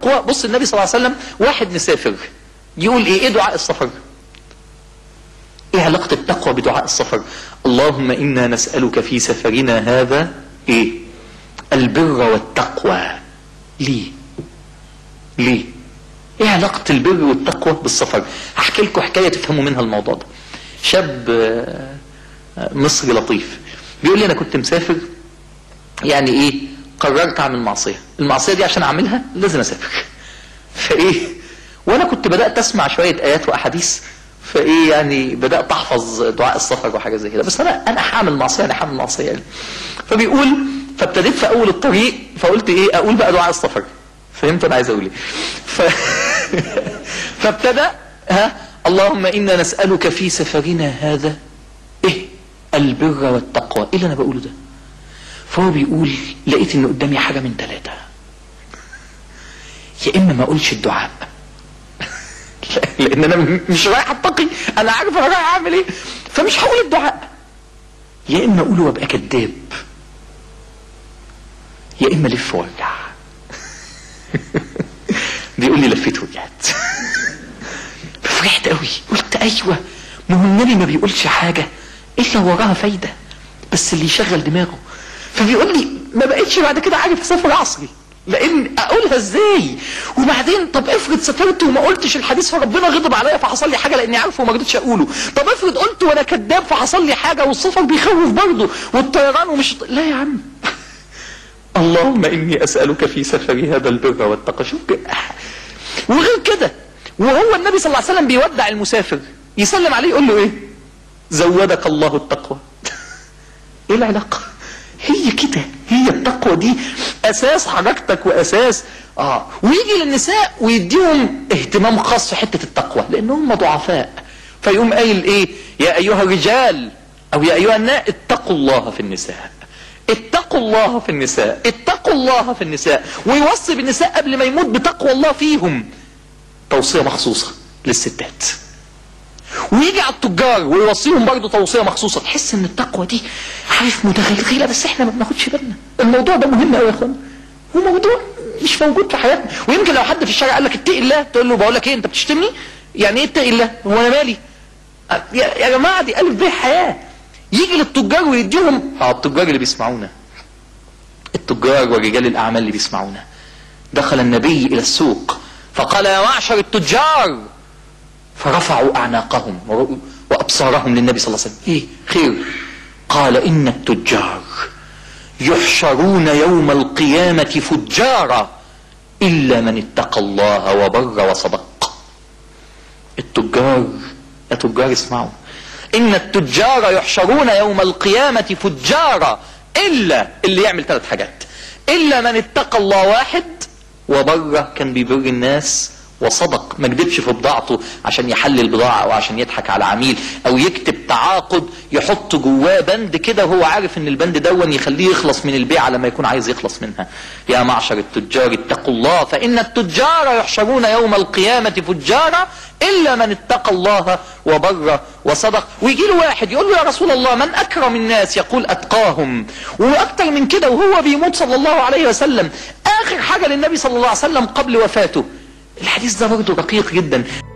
التقوى بص النبي صلى الله عليه وسلم واحد مسافر يقول ايه ايه دعاء السفر ايه علاقة التقوى بدعاء السفر اللهم انا نسألك في سفرنا هذا ايه البر والتقوى ليه ليه ايه علاقة البر والتقوى بالسفر هحكي لكم حكاية تفهموا منها الموضوع ده شاب آه، آه، مصري لطيف بيقول لي انا كنت مسافر يعني ايه قررت اعمل معصية المعصية دي عشان اعملها لازم اسافر فايه وانا كنت بدأت اسمع شوية ايات واحاديث فايه يعني بدأت احفظ دعاء السفر وحاجة زي كده بس انا انا هعمل معصية انا هعمل معصية يعني فبيقول فابتديت في اول الطريق فقلت ايه اقول بقى دعاء السفر فهمت انا عايز اقول ايه ف... فابتدى ها اللهم انا نسألك في سفرنا هذا ايه البر والتقوى ايه اللي انا بقوله ده فهو بيقول لقيت ان قدامي حاجة من ثلاثة يا اما ما اقولش الدعاء لان انا م- مش رايح اتقي انا عارف انا رايح اعمل ايه فمش هقول الدعاء يا اما اقوله وابقى كذاب يا اما الف وارجع بيقول لي لفيت ورجعت ففرحت قوي قلت ايوه ما هو النبي ما بيقولش حاجه الا وراها فايده بس اللي يشغل دماغه فبيقول لي ما بقتش بعد كده عارف اسافر عصري لان اقولها ازاي وبعدين طب افرض سافرت وما قلتش الحديث فربنا غضب عليا فحصل لي حاجه لاني عارفه وما رضيتش اقوله طب افرض قلت وانا كذاب فحصل لي حاجه والسفر بيخوف برضه والطيران ومش لا يا عم اللهم اني اسالك في سفري هذا البر والتقى شوف كده. وغير كده وهو النبي صلى الله عليه وسلم بيودع المسافر يسلم عليه يقول له ايه زودك الله التقوى ايه العلاقه هي كده هي التقوى دي اساس حركتك واساس اه ويجي للنساء ويديهم اهتمام خاص في حته التقوى لان هم ضعفاء فيقوم قايل ايه يا ايها الرجال او يا ايها الناس اتقوا الله في النساء اتقوا الله في النساء اتقوا الله في النساء ويوصي بالنساء قبل ما يموت بتقوى الله فيهم توصية مخصوصة للستات ويجي على التجار ويوصيهم برضه توصية مخصوصة تحس ان التقوى دي عارف متغلغلة بس احنا ما بناخدش بالنا الموضوع ده مهم قوي يا اخوان هو موضوع مش موجود في حياتنا ويمكن لو حد في الشارع قال لك اتقي الله تقول له بقول لك ايه انت بتشتمني يعني ايه اتقي الله هو انا مالي يا يا جماعه دي الف ب حياه يجي للتجار ويديهم اه التجار اللي بيسمعونا التجار ورجال الاعمال اللي بيسمعونا دخل النبي الى السوق فقال يا معشر التجار فرفعوا اعناقهم ور- وابصارهم للنبي صلى الله عليه وسلم ايه خير قال ان التجار يحشرون يوم القيامه فجارا الا من اتقى الله وبر وصدق التجار يا تجار اسمعوا ان التجار يحشرون يوم القيامة فجارا الا اللي يعمل ثلاث حاجات الا من اتقى الله واحد وبر كان بيبر الناس وصدق ما كدبش في بضاعته عشان يحلل بضاعة او عشان يضحك على عميل او يكتب تعاقد يحط جواه بند كده وهو عارف ان البند دون يخليه يخلص من البيعة لما يكون عايز يخلص منها يا معشر التجار اتقوا الله فان التجار يحشرون يوم القيامة فجارا الا من اتقى الله وبر وصدق ويجي له واحد يقول له يا رسول الله من اكرم الناس يقول اتقاهم واكتر من كده وهو بيموت صلى الله عليه وسلم اخر حاجة للنبي صلى الله عليه وسلم قبل وفاته الحديث ده برضه دقيق جدا